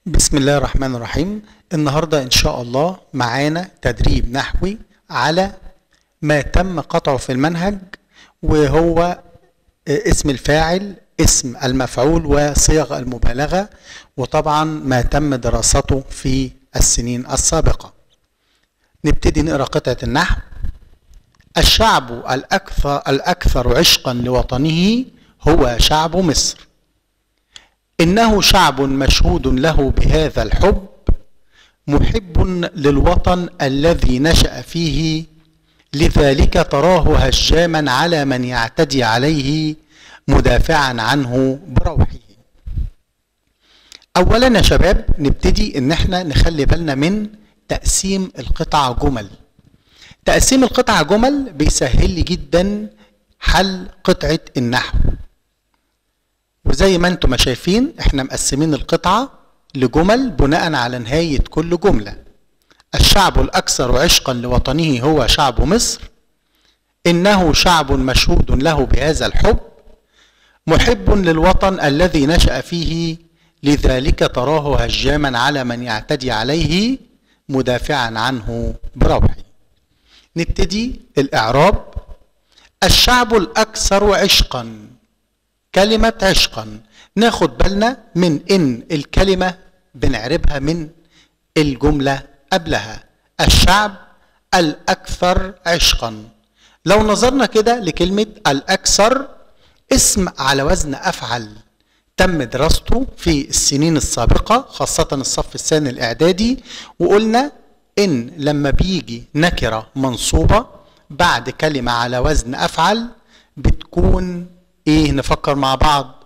بسم الله الرحمن الرحيم النهاردة إن شاء الله معانا تدريب نحوي على ما تم قطعه في المنهج وهو اسم الفاعل اسم المفعول وصيغ المبالغة وطبعا ما تم دراسته في السنين السابقة نبتدي نقرأ قطعة النحو الشعب الأكثر, الأكثر عشقا لوطنه هو شعب مصر إنه شعب مشهود له بهذا الحب محب للوطن الذي نشأ فيه لذلك تراه هجاما على من يعتدي عليه مدافعا عنه بروحه اولا يا شباب نبتدي ان احنا نخلي بالنا من تقسيم القطع جمل تقسيم القطع جمل بيسهل لي جدا حل قطعه النحو وزي ما انتم ما شايفين احنا مقسمين القطعه لجمل بناء على نهايه كل جمله الشعب الاكثر عشقا لوطنه هو شعب مصر انه شعب مشهود له بهذا الحب محب للوطن الذي نشا فيه لذلك تراه هجاما على من يعتدي عليه مدافعا عنه بروحه نبتدي الاعراب الشعب الاكثر عشقا كلمه عشقا ناخد بالنا من ان الكلمه بنعربها من الجمله قبلها الشعب الاكثر عشقا لو نظرنا كده لكلمه الاكثر اسم على وزن افعل تم دراسته في السنين السابقه خاصه الصف الثاني الاعدادي وقلنا ان لما بيجي نكره منصوبه بعد كلمه على وزن افعل بتكون ايه نفكر مع بعض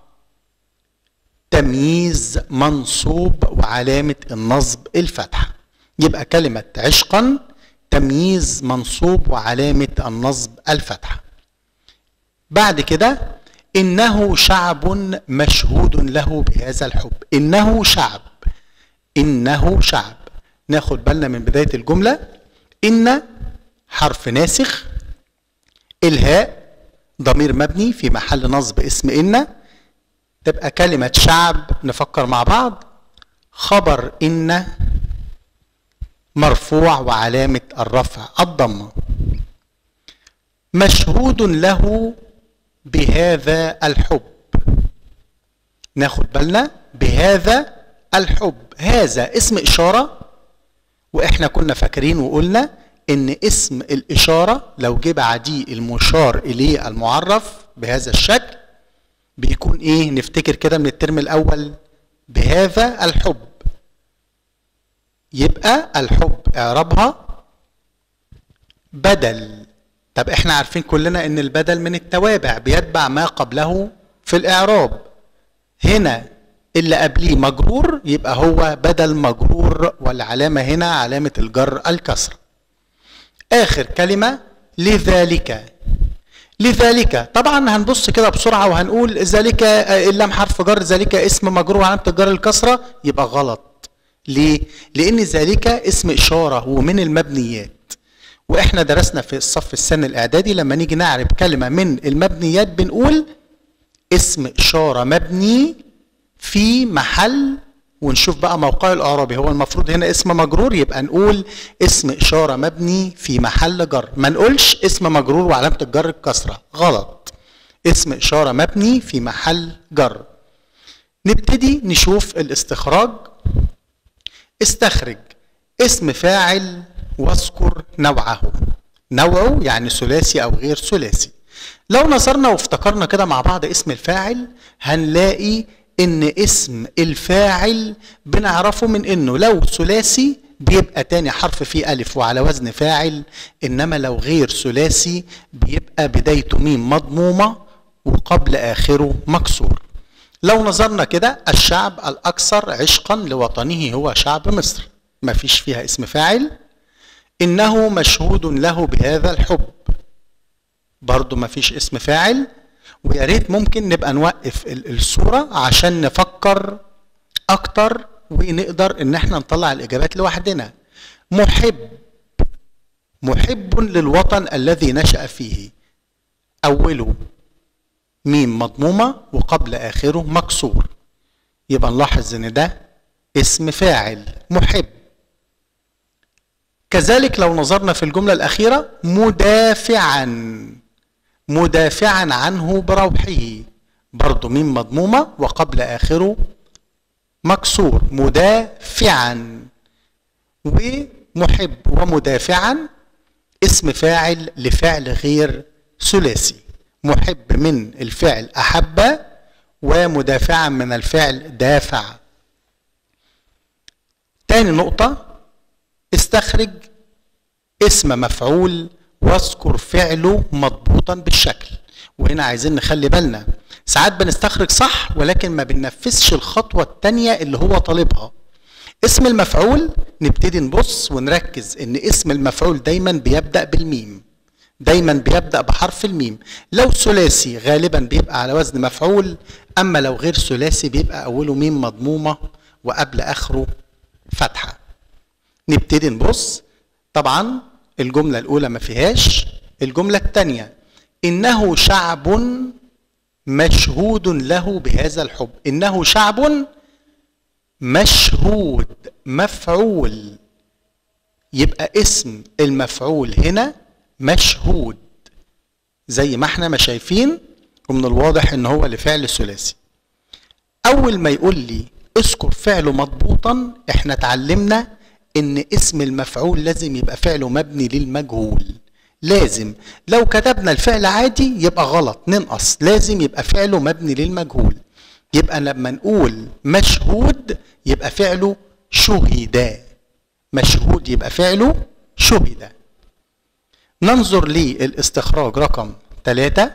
تمييز منصوب وعلامه النصب الفتحه يبقى كلمه عشقا تمييز منصوب وعلامه النصب الفتحه بعد كده انه شعب مشهود له بهذا الحب انه شعب انه شعب ناخد بالنا من بدايه الجمله ان حرف ناسخ الهاء ضمير مبني في محل نصب اسم ان تبقى كلمه شعب نفكر مع بعض خبر ان مرفوع وعلامه الرفع الضمه مشهود له بهذا الحب ناخد بالنا بهذا الحب هذا اسم إشارة وإحنا كنا فاكرين وقلنا إن اسم الإشارة لو جه بعديه المشار إليه المعرف بهذا الشكل بيكون إيه نفتكر كده من الترم الأول بهذا الحب يبقى الحب إعرابها بدل طب احنا عارفين كلنا ان البدل من التوابع بيتبع ما قبله في الاعراب هنا اللي قبليه مجرور يبقى هو بدل مجرور والعلامة هنا علامة الجر الكسر اخر كلمة لذلك لذلك طبعا هنبص كده بسرعة وهنقول ذلك اللام حرف جر ذلك اسم مجرور وعلامة الجر الكسرة يبقى غلط ليه؟ لأن ذلك اسم إشارة ومن المبنيات واحنا درسنا في الصف السنة الاعدادي لما نيجي نعرف كلمة من المبنيات بنقول اسم اشارة مبني في محل ونشوف بقى موقعه الاعرابي هو المفروض هنا اسم مجرور يبقى نقول اسم اشارة مبني في محل جر ما نقولش اسم مجرور وعلامة الجر الكسرة غلط اسم اشارة مبني في محل جر نبتدي نشوف الاستخراج استخرج اسم فاعل واذكر نوعه نوعه يعني ثلاثي او غير ثلاثي لو نظرنا وافتكرنا كده مع بعض اسم الفاعل هنلاقي ان اسم الفاعل بنعرفه من انه لو ثلاثي بيبقى تاني حرف فيه الف وعلى وزن فاعل انما لو غير ثلاثي بيبقى بدايته ميم مضمومه وقبل اخره مكسور لو نظرنا كده الشعب الاكثر عشقا لوطنه هو شعب مصر مفيش فيها اسم فاعل إنه مشهود له بهذا الحب برضو ما فيش اسم فاعل ويا ريت ممكن نبقى نوقف الصورة عشان نفكر أكتر ونقدر إن احنا نطلع الإجابات لوحدنا محب محب للوطن الذي نشأ فيه أوله ميم مضمومة وقبل آخره مكسور يبقى نلاحظ إن ده اسم فاعل محب كذلك لو نظرنا في الجملة الأخيرة مدافعا مدافعا عنه بروحه برضه ميم مضمومة وقبل آخره مكسور مدافعا ومحب ومدافعا اسم فاعل لفعل غير ثلاثي محب من الفعل أحب ومدافعا من الفعل دافع تاني نقطة استخرج اسم مفعول واذكر فعله مضبوطا بالشكل وهنا عايزين نخلي بالنا ساعات بنستخرج صح ولكن ما بننفذش الخطوة التانية اللي هو طالبها اسم المفعول نبتدي نبص ونركز ان اسم المفعول دايما بيبدأ بالميم دايما بيبدأ بحرف الميم لو ثلاثي غالبا بيبقى على وزن مفعول اما لو غير ثلاثي بيبقى اوله ميم مضمومة وقبل اخره فتحة نبتدي نبص طبعا الجملة الاولى ما فيهاش الجملة الثانية انه شعب مشهود له بهذا الحب انه شعب مشهود مفعول يبقى اسم المفعول هنا مشهود زي ما احنا ما شايفين ومن الواضح ان هو لفعل ثلاثي اول ما يقول لي اذكر فعله مضبوطا احنا اتعلمنا ان اسم المفعول لازم يبقى فعله مبني للمجهول لازم لو كتبنا الفعل عادي يبقى غلط ننقص لازم يبقى فعله مبني للمجهول يبقى لما نقول مشهود يبقى فعله شهد مشهود يبقى فعله شهد ننظر للاستخراج رقم ثلاثة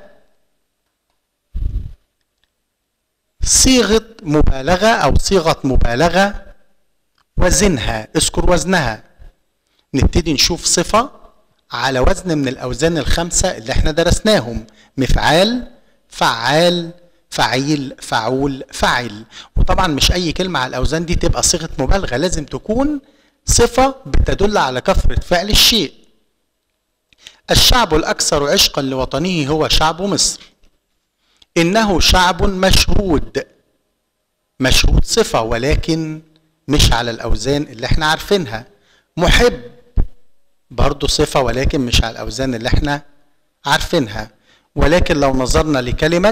صيغة مبالغة أو صيغة مبالغة وزنها اذكر وزنها نبتدي نشوف صفة على وزن من الأوزان الخمسة اللي احنا درسناهم مفعال فعال فعيل فعول فعل وطبعا مش أي كلمة على الأوزان دي تبقى صيغة مبالغة لازم تكون صفة بتدل على كثرة فعل الشيء الشعب الأكثر عشقا لوطنه هو شعب مصر إنه شعب مشهود مشهود صفة ولكن مش على الأوزان اللي احنا عارفينها محب برضه صفة ولكن مش على الأوزان اللي احنا عارفينها ولكن لو نظرنا لكلمة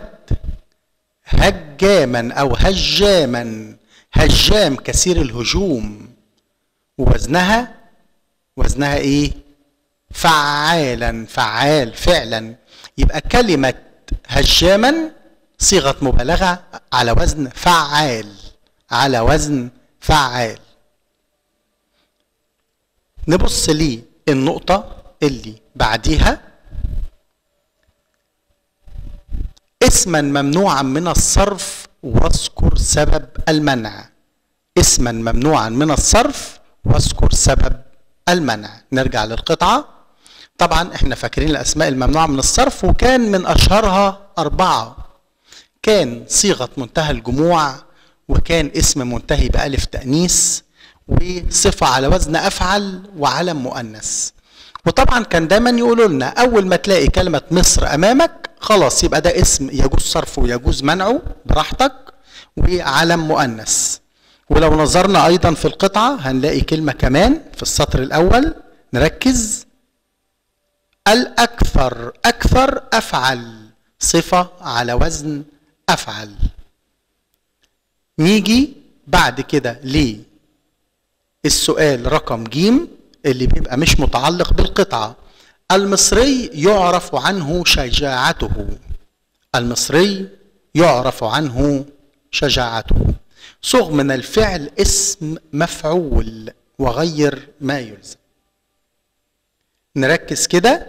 هجاما أو هجاما هجام كثير الهجوم ووزنها وزنها ايه فعالا فعال فعلا يبقى كلمة هجاما صيغة مبالغة على وزن فعال على وزن فعال نبص لي النقطة اللي بعديها اسما ممنوعا من الصرف واذكر سبب المنع اسما ممنوعا من الصرف واذكر سبب المنع نرجع للقطعة طبعا احنا فاكرين الاسماء الممنوعة من الصرف وكان من اشهرها اربعة كان صيغة منتهى الجموع وكان اسم منتهي بألف تأنيث وصفة على وزن أفعل وعلم مؤنث وطبعا كان دايما يقولوا لنا أول ما تلاقي كلمة مصر أمامك خلاص يبقى ده اسم يجوز صرفه ويجوز منعه براحتك وعلم مؤنث ولو نظرنا أيضا في القطعة هنلاقي كلمة كمان في السطر الأول نركز الأكثر أكثر أفعل صفة على وزن أفعل نيجي بعد كده للسؤال رقم جيم اللي بيبقى مش متعلق بالقطعة المصري يعرف عنه شجاعته المصري يعرف عنه شجاعته صغ من الفعل اسم مفعول وغير ما يلزم نركز كده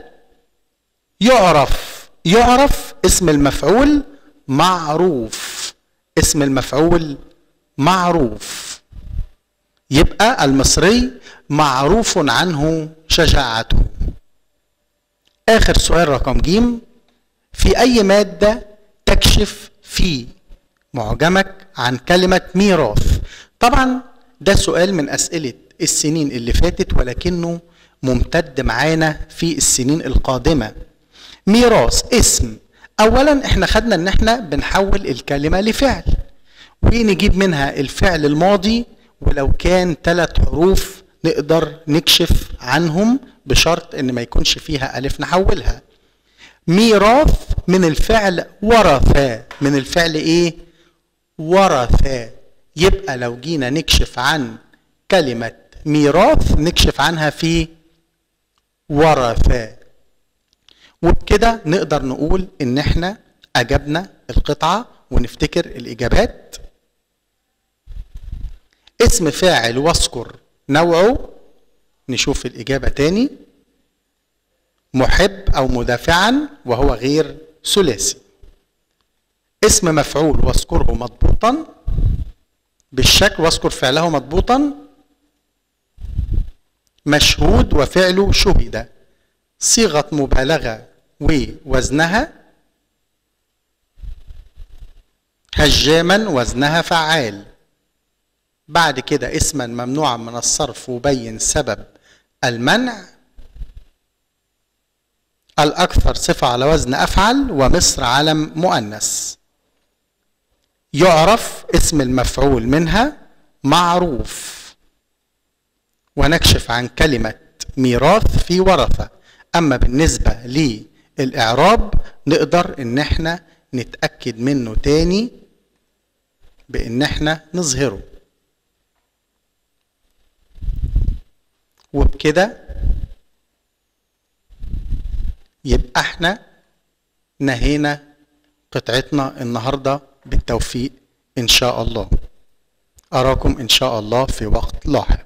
يعرف يعرف اسم المفعول معروف اسم المفعول معروف يبقى المصري معروف عنه شجاعته آخر سؤال رقم جيم في أي مادة تكشف في معجمك عن كلمة ميراث طبعا ده سؤال من أسئلة السنين اللي فاتت ولكنه ممتد معانا في السنين القادمة ميراث اسم أولا احنا خدنا ان احنا بنحول الكلمة لفعل ونجيب منها الفعل الماضي ولو كان ثلاث حروف نقدر نكشف عنهم بشرط ان ما يكونش فيها الف نحولها ميراث من الفعل ورث من الفعل ايه ورث يبقى لو جينا نكشف عن كلمة ميراث نكشف عنها في ورث وبكده نقدر نقول ان احنا اجبنا القطعة ونفتكر الاجابات اسم فاعل واذكر نوعه نشوف الاجابة تاني محب او مدافعا وهو غير ثلاثي اسم مفعول واذكره مضبوطا بالشكل واذكر فعله مضبوطا مشهود وفعله شهد صيغة مبالغة ووزنها هجاما وزنها فعال بعد كده اسما ممنوعا من الصرف وبين سبب المنع الأكثر صفة على وزن أفعل ومصر علم مؤنث يعرف اسم المفعول منها معروف ونكشف عن كلمة ميراث في ورثة أما بالنسبة للإعراب نقدر إن احنا نتأكد منه تاني بإن احنا نظهره وبكده يبقى احنا نهينا قطعتنا النهارده بالتوفيق ان شاء الله اراكم ان شاء الله في وقت لاحق